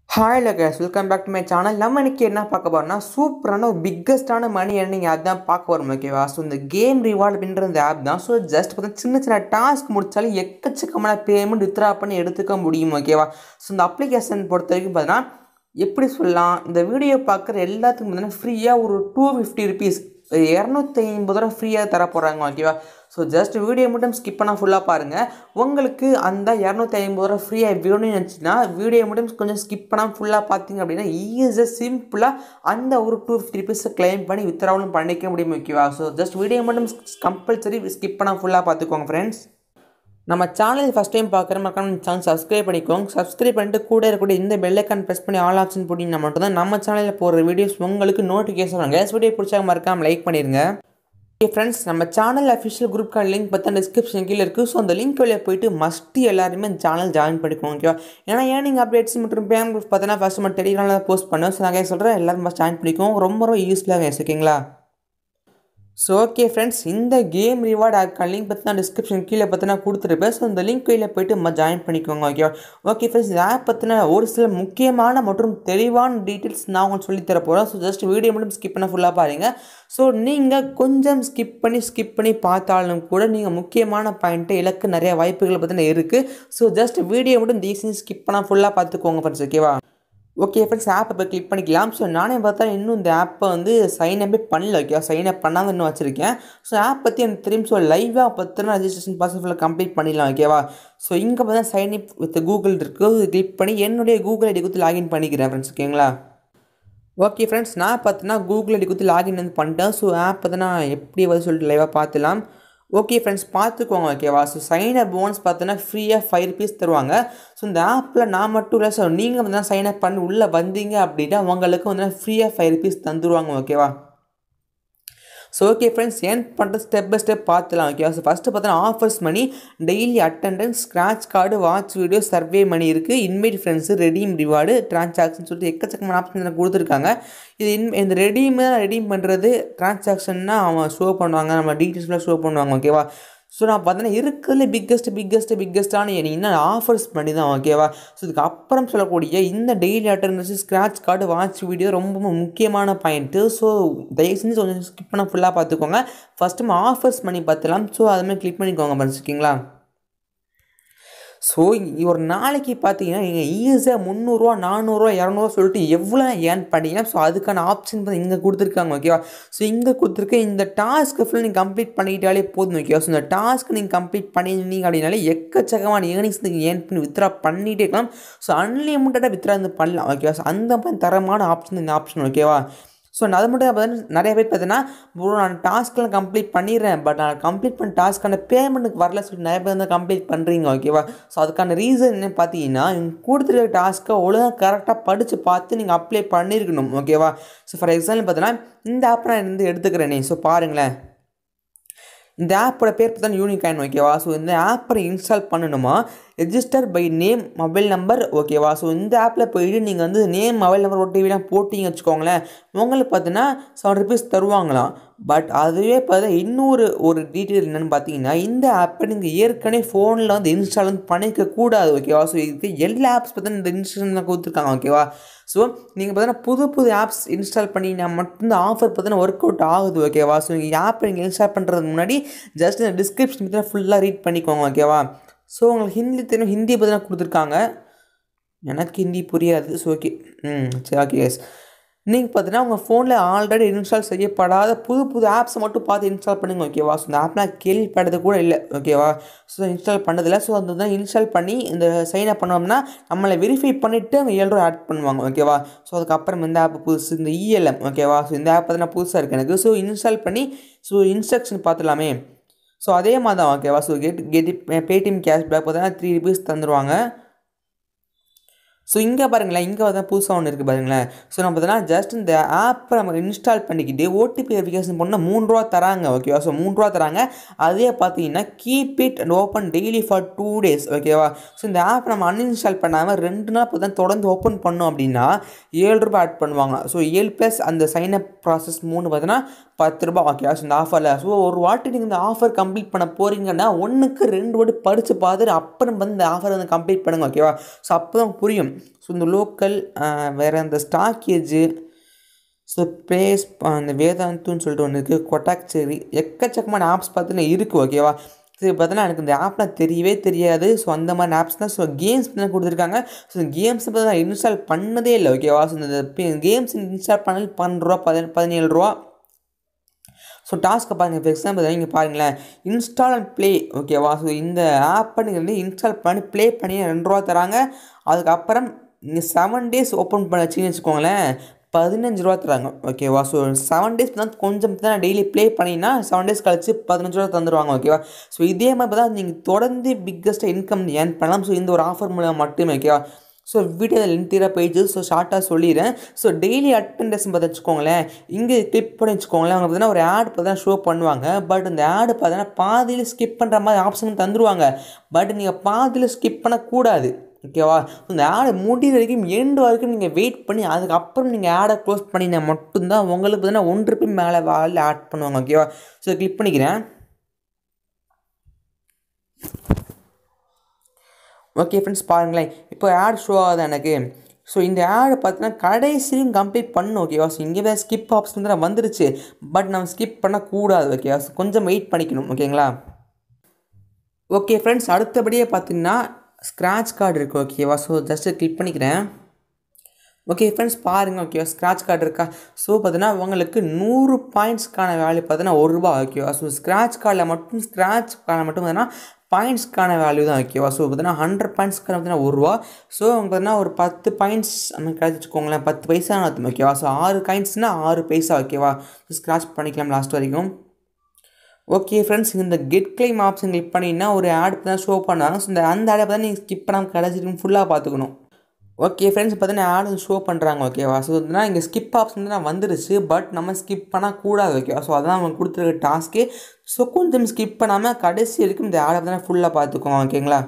hi லகேஸ் welcome back to my channel நம்ம இன்னைக்கு என்ன பார்க்க போறோம்னா சூப்பரான ஒரு பிக்கஸ்டான மணி earning ஆப் தான் பார்க்க போகிறோம் ஓகேவா ஸோ இந்த கேம் ரிவார்டு அப்படின்ற இந்த ஆப் தான் ஸோ ஜஸ்ட் பார்த்தா சின்ன சின்ன டாஸ்க் முடிச்சாலும் எக்கச்சக்கமான பேமெண்ட் வித்ரா பண்ணி எடுத்துக்க முடியும் ஓகேவா ஸோ இந்த அப்ளிகேஷன் பொறுத்த வரைக்கும் பார்த்தீங்கன்னா எப்படி சொல்லலாம் இந்த வீடியோ பார்க்குற எல்லாத்துக்கும் பார்த்தீங்கன்னா ஃப்ரீயாக ஒரு டூ ஃபிஃப்டி ருபீஸ் இரநூத்தி ஐம்பது ரூபா ஃப்ரீயாக தர போகிறாங்க ஓகேவா ஸோ ஜஸ்ட் வீடியோ மட்டும் ஸ்கிப் பண்ணால் ஃபுல்லாக பாருங்கள் உங்களுக்கு அந்த இரநூத்தி ஐம்பது ரூபா ஃப்ரீயாக வேணும்னு நினச்சின்னா வீடியோ மட்டும் கொஞ்சம் ஸ்கிப் பண்ணாமல் ஃபுல்லாக பார்த்தீங்க அப்படின்னா ஈஸியாக சிம்பிளாக அந்த ஒரு டூ ஃபிஃப்டி ருபீஸை க்ளைம் பண்ணி வித்ராவலும் பண்ணிக்க முடியும் ஓகேவா ஸோ ஜஸ்ட் வீடியோ மட்டும் கம்பல்சரி ஸ்கிப் பண்ணால் ஃபுல்லாக பார்த்துக்கோங்க ஃப்ரெண்ட்ஸ் நம்ம சேனல் ஃபஸ்ட் டைம் பார்க்குற மக்கள் சேனல் சப்ஸ்கிரைப் பண்ணிக்கோங்க சப்ஸ்கிரைப் பண்ணிட்டு கூட இருக்கக்கூடிய இந்த பெல் ஐக்கான் ப்ரெஸ் பண்ணி ஆல் ஆப்ஷன் போட்டிங்கன்னா மட்டும் தான் நம்ம சேனலில் போடுற வீடியோஸ் உங்களுக்கு நோட்டிஃபிகேஷன் வரும் கேஸ் வீடியோ பிடிச்சா மறக்காம லைக் பண்ணிடுங்க ஓகே ஃப்ரெண்ட்ஸ் நம்ம சேனல் அஃபிஷியல் குரூப்க்கான லிங்க் பார்த்தா டிஸ்கிரிப்ஷன் கீழே இருக்குது ஸோ அந்த லிங்க் வழியாக போயிட்டு மஸ்ட்டு எல்லாருமே இந்த சேனல் ஜாயின் பண்ணிக்கோங்க ஓகேவா ஏன்னா ஏன் நீங்கள் அப்டேட்ஸ் மற்றும் பேங்க் குரூப் பார்த்தீங்கன்னா ஃபஸ்ட் நம்ம டெலிகிராமில் போஸ்ட் பண்ணோம் ஸோ நான் சொல்கிறேன் எல்லாரும் ஃபஸ்ட் ஜாயின் பண்ணிக்கோங்க ரொம்ப ரொம்ப யூஸ்ஃபுல்லாக ஓகேங்களா ஸோ ஓகே ஃப்ரெண்ட்ஸ் இந்த கேம் ரிவார்டு ஆக்கான லிங்க் பற்றி நான் டிஸ்கிரிப்ஷன் கீழே பார்த்தினா கொடுத்துருப்பேன் ஸோ இந்த லிங்க் கீழே போயிட்டு நம்ம ஜாயின் பண்ணிக்கோங்க ஓகேவா ஓகே ஃப்ரெண்ட்ஸ் இந்த ஆப் பற்றின ஒரு சில முக்கியமான மற்றும் தெளிவான டீட்டெயில்ஸ் நான் உங்களுக்கு சொல்லித்தர போகிறேன் ஸோ ஜஸ்ட் வீடியோ மட்டும் ஸ்கிப் பண்ண ஃபுல்லாக பாருங்கள் ஸோ நீங்கள் கொஞ்சம் ஸ்கிப் பண்ணி ஸ்கிப் பண்ணி பார்த்தாலும் கூட நீங்கள் முக்கியமான பாயிண்ட்டு இலக்கு நிறைய வாய்ப்புகள் பற்றின இருக்குது ஸோ ஜஸ்ட் வீடியோ மட்டும் தீசிங் ஸ்கிப் பண்ணால் ஃபுல்லாக பார்த்துக்கோங்க ஃப்ரெண்ட்ஸ் ஓகேவா ஓகே ஃப்ரெண்ட்ஸ் ஆப்பை இப்போ கிளிக் பண்ணிக்கலாம் ஸோ நானே பார்த்தா இன்னும் இந்த ஆப்பை வந்து சைன் அப்பே பண்ணல ஓகே சைன் அப் பண்ணாமல் இன்னும் வச்சுருக்கேன் ஸோ ஆப் பற்றி எனக்கு தெரியும் ஸோ லைவாக பத்திரம் ரெஜிஸ்ட்ரேஷன் ப்ராசஸ் ஃபுல்லாக கம்ப்ளீட் பண்ணிடலாம் ஓகேவா ஸோ இங்கே பார்த்தா சைன் அப் வித் கூகுள் இருக்குது கிளிக் பண்ணி என்னுடைய கூகுள் ஐடி கொடுத்து லாகின் பண்ணிக்கிறேன் ஃப்ரெண்ட்ஸ் ஓகேங்களா ஓகே ஃப்ரெண்ட்ஸ் நான் பார்த்தீங்கன்னா கூகுள் ஐடி கொடுத்து லாகின் வந்து பண்ணிட்டேன் ஸோ ஆப் பார்த்தீங்கன்னா எப்படி வந்து சொல்லிட்டு லைவாக பார்த்துலாம் ஓகே ஃப்ரெண்ட்ஸ் பார்த்துக்கோங்க ஓகேவா ஸோ சைன் அப் போனஸ் பார்த்தோன்னா ஃப்ரீயாக ஃபைவ் ருபீஸ் தருவாங்க ஸோ இந்த ஆப்பில் நான் மட்டும் இல்லை ஸோ நீங்கள் வந்து சைன் அப் பண்ணி உள்ளே வந்தீங்க அப்படின்னா உங்களுக்கு வந்து ஃப்ரீயாக ஃபைவ் ருபீஸ் தந்துடுவாங்க ஓகேவா ஸோ ஓகே ஃப்ரெண்ட்ஸ் ஏன் பண்ணுறது ஸ்டெப் பை ஸ்டெப் பார்த்துலாம் ஓகே ஸோ ஃபஸ்ட்டு பார்த்தோன்னா offers money daily attendance scratch card watch video survey money இருக்குது invite friends redeem reward transaction சொல்லிட்டு எக்கச்சக்கமான ஆப்ஷன் எனக்கு கொடுத்துருக்காங்க இது இன் இந்த ரெடீம் ரெடீம் பண்ணுறது ட்ரான்சாக்ஷன்னா அவன் ஷோ பண்ணுவாங்க நம்ம டீட்டெயில்ஸ்லாம் ஷோ பண்ணுவாங்க ஓகேவா ஸோ நான் பார்த்தீங்கன்னா இருக்கிறதுல பிக்கஸ்ட் பிக்கஸ்ட் பிக்கஸ்ட்டான என்ன ஆஃபர்ஸ் பண்ணி தான் ஓகேவா ஸோ இதுக்கு அப்புறம் சொல்லக்கூடிய இந்த daily attendance scratch card watch video ரொம்ப முக்கியமான பாயிண்ட்டு ஸோ தயவு செஞ்சு கொஞ்சம் ஸ்கிப் பண்ண ஃபுல்லாக பார்த்துக்கோங்க ஃபஸ்ட்டு நம்ம ஆஃபர்ஸ் பண்ணி பார்த்துலாம் ஸோ அதுமாதிரி கிளிக் பண்ணிக்கோங்க ஃப்ரெண்ட்ஸ் ஓகேங்களா ஸோ ஒரு நாளைக்கு பார்த்தீங்கன்னா நீங்கள் ஈஸியாக முந்நூறுரூவா நானூறுரூவா இரநூறுவா சொல்லிட்டு எவ்வளோ ஏர்ன் பண்ணீங்கன்னா ஸோ அதுக்கான ஆப்ஷன் வந்து இங்கே கொடுத்துருக்காங்க ஓகேவா ஸோ இங்கே கொடுத்துருக்க இந்த டாஸ்க்கை ஃபுல் நீங்கள் கம்ப்ளீட் பண்ணிக்கிட்டாலே போதும் ஓகேவா ஸோ இந்த டாஸ்க் நீங்கள் கம்ப்ளீட் பண்ணியிருந்தீங்க அப்படின்னாலே எக்கச்சக்கமான ஏர்னிங்ஸ் நீங்கள் ஏர்ன் பண்ணி வித்ரா பண்ணிகிட்டே இருக்கலாம் ஸோ அன்லிமிட்டடாக வித்ரா வந்து பண்ணலாம் ஓகேவா ஸோ அந்த மாதிரி தரமான ஆப்ஷன் இந்த ஆப்ஷன் ஓகேவா ஸோ அது மட்டும் பார்த்தீங்கன்னா நிறைய பேர் பார்த்தீங்கன்னா ப்ரோ நான் டாஸ்க்கெலாம் கம்ப்ளீட் பண்ணிடுறேன் பட் நான் கம்ப்ளீட் பண்ண டாஸ்க்கான பேமெண்ட்டுக்கு வரல சொல்லி நிறைய பேர் வந்து கம்ப்ளீட் பண்ணுறீங்க ஓகேவா ஸோ அதுக்கான ரீசன் என்ன பார்த்தீங்கன்னா நீங்கள் கொடுத்துருக்க டாஸ்க்கை ஒழுங்காக கரெக்டாக படித்து பார்த்து நீங்கள் அப்ளை பண்ணியிருக்கணும் ஓகேவா ஸோ ஃபார் எக்ஸாம்பிள் பார்த்தீங்கன்னா இந்த ஆப் நான் இருந்து எடுத்துக்கிறேனே ஸோ பாருங்களேன் இந்த ஆப்போட பேர் பார்த்தா யூனிக் ஆயின் ஓகேவா ஸோ இந்த ஆப்பை இன்ஸ்டால் பண்ணணுமா register by name mobile number ஓகேவா ஸோ இந்த ஆப்பில் போயிட்டு நீங்கள் வந்து நேம் மொபைல் நம்பர் ஓடிவிலாம் போட்டிங்க வச்சுக்கோங்களேன் உங்களுக்கு பார்த்தீங்கன்னா செவன் ருபீஸ் தருவாங்களாம் பட் அதுவே பார்த்தா இன்னொரு ஒரு டீட்டெயில் என்னென்னு பார்த்தீங்கன்னா இந்த ஆப்பை நீங்கள் ஏற்கனவே ஃபோனில் வந்து இன்ஸ்டால் வந்து பண்ணிக்க கூடாது ஓகேவா ஸோ இதுக்கு எல்லா ஆப்ஸ் பார்த்தீங்கன்னா இந்த இன்ஸ்டால் தான் கொடுத்துருக்காங்க ஓகேவா ஸோ நீங்கள் பார்த்தீங்கன்னா புது புது ஆப்ஸ் இன்ஸ்டால் பண்ணினா மட்டும்தான் ஆஃபர் பார்த்தீங்கன்னா ஒர்க் அவுட் ஆகுது ஓகேவா ஸோ நீங்கள் ஆப்பை நீங்கள் இன்ஸ்டால் பண்ணுறதுக்கு முன்னாடி ஜஸ்ட் இந்த டிஸ்கிரிப்ஷன் பார்த்தீங்கன்னா ஃபுல்லாக ரீட் பண்ணிக்கோங்க ஓகேவா ஸோ உங்களுக்கு ஹிந்தி தெரியும் ஹிந்தி பார்த்தீங்கன்னா கொடுத்துருக்காங்க எனக்கு ஹிந்தி புரியாது ஸோ ஓகே ம் சரி ஓகே எஸ் நீங்கள் பார்த்தீங்கன்னா உங்கள் ஃபோனில் ஆல்ரெடி இன்ஸ்டால் செய்யப்படாத புது புது ஆப்ஸை மட்டும் பார்த்து இன்ஸ்டால் பண்ணுங்க ஓகேவா ஸோ இந்த ஆப்லாம் கேள்விப்பட்டது கூட இல்லை ஓகேவா ஸோ இன்ஸ்டால் பண்ணதில்லை ஸோ அந்த தான் இன்ஸ்டால் பண்ணி இந்த சைன் அப் பண்ணோம்னா நம்மளை வெரிஃபை பண்ணிவிட்டு அவங்க ஏழு ரூபா ஆட் பண்ணுவாங்க ஓகேவா ஸோ அதுக்கப்புறம் இந்த ஆப் புதுசு இந்த இஎல்எம் ஓகேவா ஸோ இந்த ஆப் பார்த்தீங்கன்னா புதுசாக இருக்குது எனக்கு ஸோ இன்ஸ்டால் பண்ணி ஸோ இன்ஸ்ட்ரக்ஷன் பார்த்துலாமே ஸோ அதே மாதிரி தான் ஓகேவா so get get Paytm cashback பார்த்தீங்கன்னா த்ரீ ருபீஸ் தந்துடுவாங்க ஸோ இங்கே பாருங்களேன் இங்கே வந்து புதுசாக ஒன்று இருக்குது பாருங்களேன் ஸோ நம்ம பார்த்தீங்கன்னா ஜஸ்ட் இந்த ஆப்பை நம்ம இன்ஸ்டால் பண்ணிக்கிட்டு ஓடிபி வெரிஃபிகேஷன் பண்ணால் மூணு ரூபா தராங்க ஓகேவா ஸோ மூணு ரூபா தராங்க அதே பார்த்தீங்கன்னா keep it and open daily for two days ஓகேவா ஸோ இந்த ஆப் நம்ம அன்இன்ஸ்டால் பண்ணாமல் ரெண்டு நாள் இப்போ தான் தொடர்ந்து ஓப்பன் பண்ணோம் அப்படின்னா ஏழு ரூபாய் ஆட் பண்ணுவாங்க ஸோ ஏழு ப்ளஸ் அந்த சைன் அப் ப்ராசஸ் மூணு பார்த்தீங்கன்னா பத்து ரூபா ஓகே ஸோ இந்த ஆஃபரில் ஸோ ஒரு வாட்டி நீங்கள் இந்த ஆஃபர் கம்ப்ளீட் பண்ண போகிறீங்கன்னா ஒன்றுக்கு ரெண்டு வாட்டி படித்து பார்த்துட்டு அப்புறம் வந்து இந்த ஆஃபர் வந்து கம்ப்ளீட் பண்ணுங்க ஓகேவா ஸோ அப்போ தான் புரியும் ஸோ இந்த லோக்கல் வேறு இந்த ஸ்டாக்கேஜு ஸோ ப்ளேஸ் அந்த வேதாந்துன்னு சொல்லிட்டு ஒன்று இருக்குது கொட்டாக்சேரி எக்கச்சக்கமான ஆப்ஸ் பார்த்தீங்கன்னா இருக்குது ஓகேவா சரி பார்த்தீங்கன்னா எனக்கு இந்த ஆப்லாம் தெரியவே தெரியாது ஸோ அந்த மாதிரி ஆப்ஸ் தான் ஸோ கேம்ஸ் தான் கொடுத்துருக்காங்க ஸோ கேம்ஸ் பற்றி நான் இன்ஸ்டால் பண்ணதே இல்லை ஓகேவா ஸோ இந்த கேம்ஸ் இன்ஸ்டால் பண்ணது பன்னெண்டு ரூபா பதின பதினேழு ரூபா ஸோ டாஸ்க்கை பாருங்கள் ஃபார் எக்ஸாம்பிள் நீங்கள் பாருங்களேன் இன்ஸ்டால் அண்ட் ப்ளே ஓகேவா ஸோ இந்த ஆப்பை நீங்கள் வந்து இன்ஸ்டால் பண்ணி ப்ளே பண்ணி ரெண்டு ரூபா தராங்க அதுக்கப்புறம் நீங்கள் செவன் டேஸ் ஓப்பன் பண்ண வச்சிங்கன்னு வச்சுக்கோங்களேன் பதினஞ்சு ரூபா தராங்க ஓகேவா ஸோ செவன் டேஸ் தான் கொஞ்சம் தான் டெய்லி ப்ளே பண்ணிங்கன்னா செவன் டேஸ் கழிச்சு பதினஞ்சு ரூபா தந்துடுவாங்க ஓகேவா ஸோ இதே மாதிரி தான் நீங்கள் தொடர்ந்து பிக்கஸ்ட்டாக இன்கம் ஏர்ன் பண்ணலாம் ஸோ இந்த ஒரு ஆஃபர் மூலம் மட்டுமே ஓகேவா ஸோ வீடியோ லென்த்தியாக பேஜ் ஸோ ஷார்ட்டாக சொல்லிடுறேன் ஸோ டெய்லி அட்டெண்டன்ஸ் பார்த்து வச்சுக்கோங்களேன் இங்கே கிளிக் பண்ணி வச்சுக்கோங்களேன் அவங்க பார்த்தீங்கன்னா ஒரு ஆட் பார்த்தா ஷோ பண்ணுவாங்க பட் இந்த ஆடு பார்த்தீங்கன்னா பாதியில் ஸ்கிப் பண்ணுற மாதிரி ஆப்ஷன் தந்துடுவாங்க பட் நீங்கள் பாதியில் ஸ்கிப் பண்ணக்கூடாது ஓகேவா இந்த ஆடை முடிகிற வரைக்கும் எண்டு வரைக்கும் நீங்கள் வெயிட் பண்ணி அதுக்கப்புறம் நீங்கள் ஆடை க்ளோஸ் பண்ணினா மட்டும்தான் உங்களுக்கு பார்த்தீங்கன்னா ஒன்று ரூபாய் மேலே வாலில் ஆட் பண்ணுவாங்க ஓகேவா ஸோ கிளிக் பண்ணிக்கிறேன் ஓகே ஃப்ரெண்ட்ஸ் பாருங்களேன் இப்போ ஆட் ஷோ ஆகுது எனக்கு ஸோ இந்த ஆடு பார்த்தீங்கன்னா கடைசியும் கம்ப்ளீட் பண்ணணும் ஓகேவா ஸோ இங்கே தான் ஸ்கிப் ஆப்ஷன் தான் வந்துருச்சு பட் நம்ம ஸ்கிப் பண்ணக்கூடாது ஓகேவா ஸோ கொஞ்சம் வெயிட் பண்ணிக்கணும் ஓகேங்களா ஓகே ஃப்ரெண்ட்ஸ் அடுத்தபடியே பார்த்தீங்கன்னா ஸ்க்ராட்ச் கார்டு இருக்குது ஓகேவா ஸோ ஜஸ்ட்டு கிளிக் பண்ணிக்கிறேன் ஓகே ஃப்ரெண்ட்ஸ் பாருங்கள் ஓகேவா ஸ்க்ராட்ச் கார்டு இருக்கா ஸோ பார்த்தீங்கன்னா உங்களுக்கு நூறு பாயிண்ட்ஸ்க்கான வேல்யூ பார்த்தீங்கன்னா ஒரு ரூபா ஓகேவா ஸோ ஸ்க்ராட்ச் கார்டில் மட்டும் ஸ்க்ராட்ச் கார்டில் மட்டும் பார்த்தீங்கன்னா பாயிண்ட்ஸ்க்கான வேல்யூ தான் ஓகேவா ஸோ பார்த்தீங்கன்னா ஹண்ட்ரட் பாயிண்ட்ஸ்க்கான பார்த்தீங்கன்னா ஒரு ரூபா ஸோ உங்களுக்கு பார்த்தீங்கன்னா ஒரு பத்து பாயிண்ட்ஸ் அந்த கிடைச்சி வச்சுக்கோங்களேன் பத்து பைசா நடத்தும் ஓகேவா ஸோ ஆறு காயின்ஸ்னால் ஆறு பைசா ஓகேவா ஸ்க்ராட்ச் பண்ணிக்கலாம் லாஸ்ட் வரைக்கும் ஓகே ஃப்ரெண்ட்ஸ் இந்த கெட் கிளைம் ஆப்ஷன் கிளிக் பண்ணிங்கன்னா ஒரு ஆட் தான் ஷோ பண்ணாங்க ஸோ இந்த அந்த ஆடை தான் நீங்கள் ஸ்கிப் பண்ணாமல் கடைசி ஃபுல்லாக பார்த்துக்கணும் ஓகே ஃப்ரெண்ட்ஸ் பார்த்தீங்கன்னா ஆடு ஷோ பண்ணுறாங்க ஓகேவா ஸோ வந்து இங்கே ஸ்கிப் ஆப்ஷன் தான் வந்துருச்சு பட் நம்ம ஸ்கிப் பண்ணக்கூடாது ஓகேவா ஸோ அதான் அவங்க கொடுத்துருக்க டாஸ்க்கு ஸோ கொஞ்சம் ஸ்கிப் பண்ணாமல் கடைசி வரைக்கும் இந்த ஆடை தான் ஃபுல்லாக பார்த்துக்கோங்க ஓகேங்களா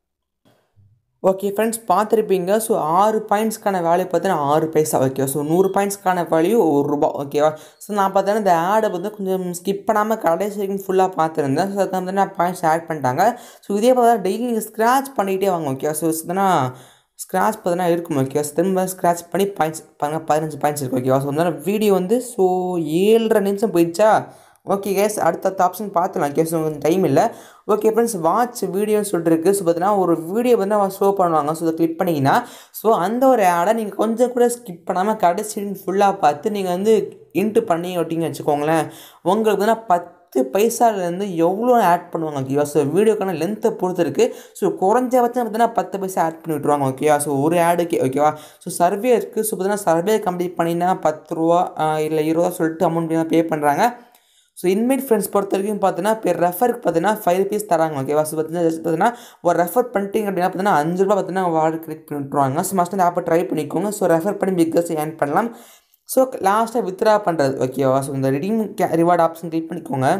ஓகே ஃப்ரெண்ட்ஸ் பார்த்துருப்பீங்க ஸோ ஆறு பாயிண்ட்ஸ்க்கான வேல்யூ பார்த்தீங்கன்னா ஆறு பைசா ஓகே ஸோ நூறு பாயிண்ட்ஸ்க்கான வேல்யூ ஒரு ரூபா ஓகேவா ஸோ நான் பார்த்தீங்கன்னா இந்த ஆடை வந்து கொஞ்சம் ஸ்கிப் பண்ணாமல் கடைசி வரைக்கும் ஃபுல்லாக பார்த்துருந்தேன் ஸோ அதுக்கு வந்து நான் பாயிண்ட்ஸ் ஆட் பண்ணிட்டாங்க ஸோ இதே பார்த்தா டெய்லி நீங்கள் ஸ்க்ராச் பண்ணிகிட்டே வாங்க ஓகே ஸோ பார்த்தீங்கன்னா ஸ்க்ராச் பார்த்தீங்கன்னா இருக்கும் ஓகே ஸோ திரும்ப ஸ்க்ராச் பண்ணி பாயிண்ட்ஸ் பாருங்கள் பதினஞ்சு பாயிண்ட்ஸ் இருக்குது ஓகேவா ஸோ வந்து வீடியோ வந்து ஸோ ஏழரை நிமிஷம் போயிடுச்சா ஓகே கேஸ் அடுத்த ஆப்ஷன் பார்த்துலாம் கேஸ் உங்களுக்கு டைம் இல்லை ஓகே ஃப்ரெண்ட்ஸ் வாட்ச் வீடியோன்னு சொல்லிட்டு இருக்குது ஸோ பார்த்தீங்கன்னா ஒரு வீடியோ வந்து அவன் ஷோ பண்ணுவாங்க ஸோ அதை கிளிக் பண்ணிங்கன்னா ஸோ அந்த ஒரு ஆடை நீங்கள் கொஞ்சம் கூட ஸ்கிப் பண்ணாமல் கடைசி ஃபுல்லாக பார்த்து நீங்கள் வந்து இன்ட்டு பண்ணி விட்டிங்கன்னு வச்சுக்கோங்களேன் உங்களுக்கு வந்து பத்து பைசாலேருந்து எவ்வளோ ஆட் பண்ணுவாங்க ஓகேவா ஸோ வீடியோக்கான லென்த்தை பொறுத்து இருக்குது ஸோ குறைஞ்சபட்சம் பார்த்தீங்கன்னா பத்து பைசா ஆட் பண்ணி விட்ருவாங்க ஓகேவா ஸோ ஒரு ஆடுக்கு ஓகேவா ஸோ சர்வே இருக்குது ஸோ பார்த்தீங்கன்னா சர்வே கம்ப்ளீட் பண்ணினா பத்து ரூபா இல்லை இருபது ரூபா சொல்லிட்டு அமௌண்ட் பே பண்ணுறாங்க ஸோ இன்மேட் ஃப்ரெண்ட்ஸ் பொறுத்த வரைக்கும் பார்த்தீங்கன்னா இப்போ ரெஃபருக்கு பார்த்தீங்கன்னா ஃபைவ் ருபீஸ் தராங்க ஓகேவா ஸோ பார்த்தீங்கன்னா ஜஸ்ட் பார்த்தீங்கன்னா ஒரு ரெஃபர் பண்ணிட்டீங்க அப்படின்னா பார்த்தீங்கன்னா அஞ்சு ரூபா பார்த்தீங்கன்னா வார்டு கிளிக் பண்ணிட்டுருவாங்க ஸோ மஸ்ட் அந்த ஆப்பை ட்ரை பண்ணிக்கோங்க ஸோ ரெஃபர் பண்ணி பிக்கஸ் ஏர்ன் பண்ணலாம் ஸோ லாஸ்ட்டாக வித்ரா பண்ணுறது ஓகேவா ஸோ இந்த ரிடீம் ரிவார்டு ஆப்ஷன் கிளிக் பண்ணிக்கோங்க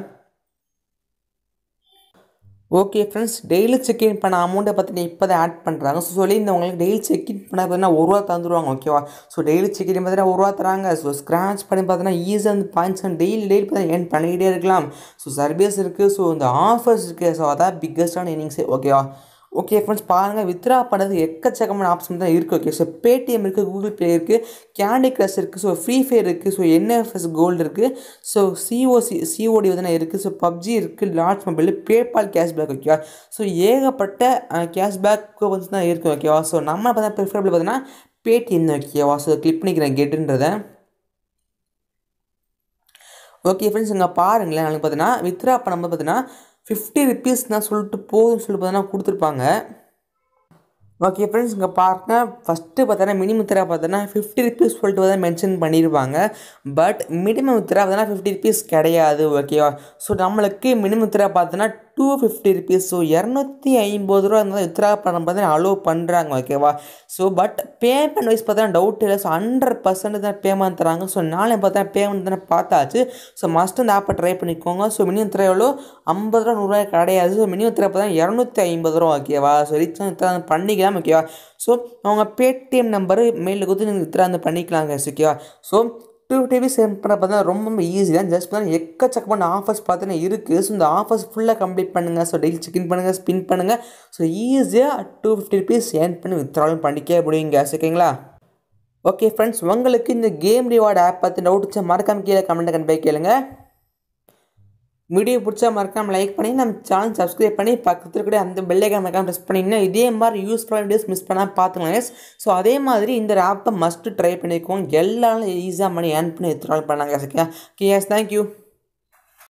ஓகே ஃப்ரெண்ட்ஸ் டெய்லி செக்இன் பண்ண அமௌண்ட்டை பார்த்தீங்கன்னா இப்போ தான் ஆட் பண்ணுறாங்க ஸோ சொல்லி இந்த உங்களுக்கு டெய்லி செக்இன் பண்ண பார்த்தீங்கன்னா ஒரு ரூபா தந்துடுவாங்க ஓகேவா ஸோ டெய்லி செக்இன் பார்த்தீங்கன்னா ஒரு ரூபா தராங்க ஸோ ஸ்க்ராச் பண்ணி பார்த்தீங்கன்னா ஈஸியாக வந்து பாயிண்ட்ஸ் டெய்லி டெய்லி பார்த்தீங்கன்னா ஏர்ன் பண்ணிக்கிட்டே இருக்கலாம் ஸோ சர்வீஸ் இருக்குது ஸோ இந்த ஆஃபர்ஸ் இருக்குது ஸோ அதான் பிக்கஸ்டான இன்னிங்ஸே ஓகேவா ஓகே ஃப்ரெண்ட்ஸ் பாருங்கள் வித்ரா பண்ணது எக்கச்சக்கமான ஆப்ஷன் தான் இருக்குது ஓகே ஸோ பேடிஎம் இருக்குது கூகுள் பே இருக்குது கேண்டி க்ரஷ் இருக்குது ஸோ ஃப்ரீ ஃபயர் இருக்குது ஸோ என்எஃப்எஸ் கோல்டு இருக்குது ஸோ சிஓசி சிஓடி வந்து இருக்குது ஸோ பப்ஜி இருக்குது லார்ஜ் மொபைல் பேபால் கேஷ்பேக் ஓகேவா ஸோ ஏகப்பட்ட கேஷ்பேக் வந்து தான் இருக்குது ஓகேவா ஸோ நம்ம பார்த்தா ப்ரிஃபரபிள் பார்த்தீங்கன்னா பேடிஎம் ஓகேவா ஸோ கிளிக் பண்ணிக்கிறேன் கெட்டுன்றதை ஓகே ஃப்ரெண்ட்ஸ் இங்கே பாருங்களேன் நாளைக்கு பார்த்தீங்கன்னா வித்ரா பண்ணும்போது பார்த்தீங்கன்னா ஃபிஃப்டி ருபீஸ் தான் சொல்லிட்டு போதும்னு சொல்லிட்டு பார்த்தீங்கன்னா கொடுத்துருப்பாங்க ஓகே ஃப்ரெண்ட்ஸ் இங்கே பார்த்தா ஃபஸ்ட்டு பார்த்தோன்னா மினிமம் வித்ரா பார்த்தோன்னா ஃபிஃப்டி ருபீஸ் சொல்லிட்டு தான் மென்ஷன் பண்ணியிருப்பாங்க பட் மினிமம் வித்ரா பார்த்தோன்னா ஃபிஃப்டி ருபீஸ் கிடையாது ஓகேவா ஸோ நம்மளுக்கு மினிமம் வித்ரா பார்த்தோன்னா டூ ஃபிஃப்டி ருபீஸ் ஸோ இரநூத்தி ஐம்பது ரூபா இருந்தால் வித்ரா பண்ண பார்த்தீங்கன்னா அலோவ் பண்ணுறாங்க ஓகேவா ஸோ பட் பேமெண்ட் வைஸ் பார்த்தா டவுட் இல்லை ஸோ ஹண்ட்ரட் பர்சன்ட் தான் பேமெண்ட் தராங்க ஸோ நாளை பார்த்தா பேமெண்ட் தானே பார்த்தாச்சு ஸோ மஸ்ட் இந்த ஆப்பை ட்ரை பண்ணிக்கோங்க ஸோ மினிமம் திரை எவ்வளோ ஐம்பது ரூபா நூறுரூவா கிடையாது ஸோ மினிமம் திரை பார்த்தா இரநூத்தி ஐம்பது ரூபா ஓகேவா ஸோ ரீச் பண்ணிக்கலாம் ஓகேவா ஸோ அவங்க பேடிஎம் நம்பரு மெயிலில் கொடுத்து நீங்கள் வித்ரா வந்து பண்ணிக்கலாம் guys, ஓகேவா ஸோ டூ டிவி சேவ் பண்ண பார்த்தா ரொம்ப ரொம்ப ஈஸி தான் ஜஸ்ட் பார்த்தா எக்கச்சக்கமான ஆஃபர்ஸ் பார்த்தீங்கன்னா இருக்குது ஸோ இந்த ஆஃபர்ஸ் ஃபுல்லாக கம்ப்ளீட் பண்ணுங்கள் ஸோ டெய்லி செக்இன் பண்ணுங்கள் ஸ்பின் பண்ணுங்கள் ஸோ ஈஸியாக டூ ஃபிஃப்டி ருபீஸ் ஏர்ன் பண்ணி வித்ராலும் பண்ணிக்கே முடியுங்க ஓகேங்களா ஓகே ஃப்ரெண்ட்ஸ் உங்களுக்கு இந்த கேம் ரிவார்டு ஆப் பற்றி டவுட் மறக்காம கீழே கமெண்ட் கண்டு போய் கேளுங்க வீடியோ பிடிச்சா மறக்காம லைக் பண்ணி நம்ம சேனல் சப்ஸ்கிரைப் பண்ணி பக்கத்தில் இருக்கிற அந்த பெல்லைக்கான மறக்காம ப்ரெஸ் பண்ணிங்கன்னா இதே மாதிரி யூஸ்ஃபுல்லான வீடியோஸ் மிஸ் பண்ணால் பார்த்துக்கலாம் எஸ் ஸோ அதே மாதிரி இந்த ஆப்பை மஸ்ட்டு ட்ரை பண்ணிக்கோங்க எல்லாரும் ஈஸியாக மணி ஏர்ன் பண்ணி எத்தனை பண்ணாங்க ஓகே ஓகே எஸ் தேங்க்யூ